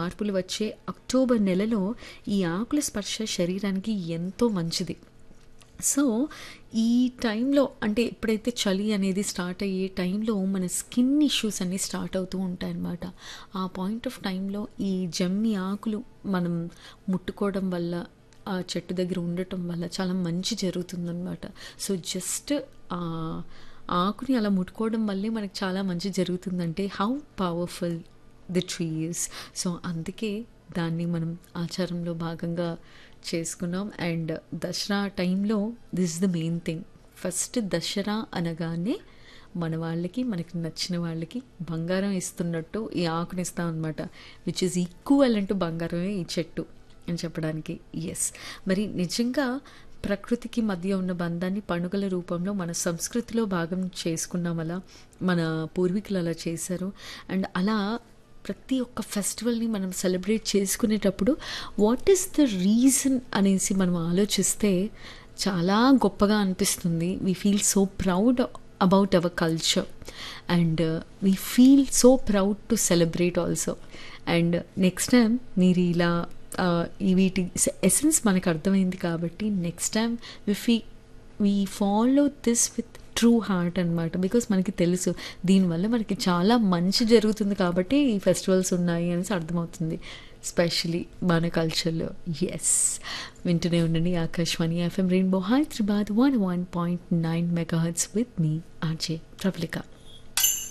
మార్పులు వచ్చే అక్టోబర్ నెలలో ఈ ఆకుల స్పర్శ శరీరానికి ఎంతో మంచిది సో ఈ టైంలో అంటే ఎప్పుడైతే చలి అనేది స్టార్ట్ అయ్యే టైంలో మన స్కిన్ ఇష్యూస్ అన్నీ స్టార్ట్ అవుతూ ఉంటాయన్నమాట ఆ పాయింట్ ఆఫ్ టైంలో ఈ జమ్మి ఆకులు మనం ముట్టుకోవడం వల్ల ఆ చెట్టు దగ్గర ఉండటం వల్ల చాలా మంచి జరుగుతుందన్నమాట సో జస్ట్ ఆ ఆకుని అలా ముట్టుకోవడం వల్లే మనకు చాలా మంచి జరుగుతుందంటే how powerful the trees so అందుకే దాన్ని మనం ఆచారంలో భాగంగా చేసుకున్నాం అండ్ దసరా టైంలో this is the main thing first Dasara అనగానే మన వాళ్ళకి మనకి నచ్చిన వాళ్ళకి బంగారం ఇస్తున్నట్టు ఈ ఆకుని ఇస్తాం అనమాట విచ్ ఇస్ ఈక్వల్ అంటూ బంగారమే ఈ చెట్టు అని చెప్పడానికి ఎస్ మరి నిజంగా ప్రకృతికి మధ్య ఉన్న బంధాన్ని పండుగల రూపంలో మన సంస్కృతిలో భాగం చేసుకున్నాం అలా మన పూర్వీకులు అలా చేశారు అండ్ అలా ప్రతి ఒక్క ఫెస్టివల్ని మనం సెలబ్రేట్ చేసుకునేటప్పుడు వాట్ ఈస్ ద రీజన్ అనేసి మనం ఆలోచిస్తే చాలా గొప్పగా అనిపిస్తుంది we feel so proud about our culture and we feel so proud to celebrate also and next time మీరు ఇలా ఈ వీటి ఎసెన్స్ మనకు అర్థమైంది కాబట్టి next time we feel we follow this with true heart అనమాట బికాస్ మనకి తెలుసు దీనివల్ల మనకి చాలా మంచి జరుగుతుంది కాబట్టి ఈ ఫెస్టివల్స్ ఉన్నాయి అనేసి అర్థమవుతుంది స్పెషలీ మన కల్చర్లో ఎస్ వింటూనే ఉండండి Akashvani FM Rainbow Hyderabad one one point nine mega hertz with me RJ Prabalika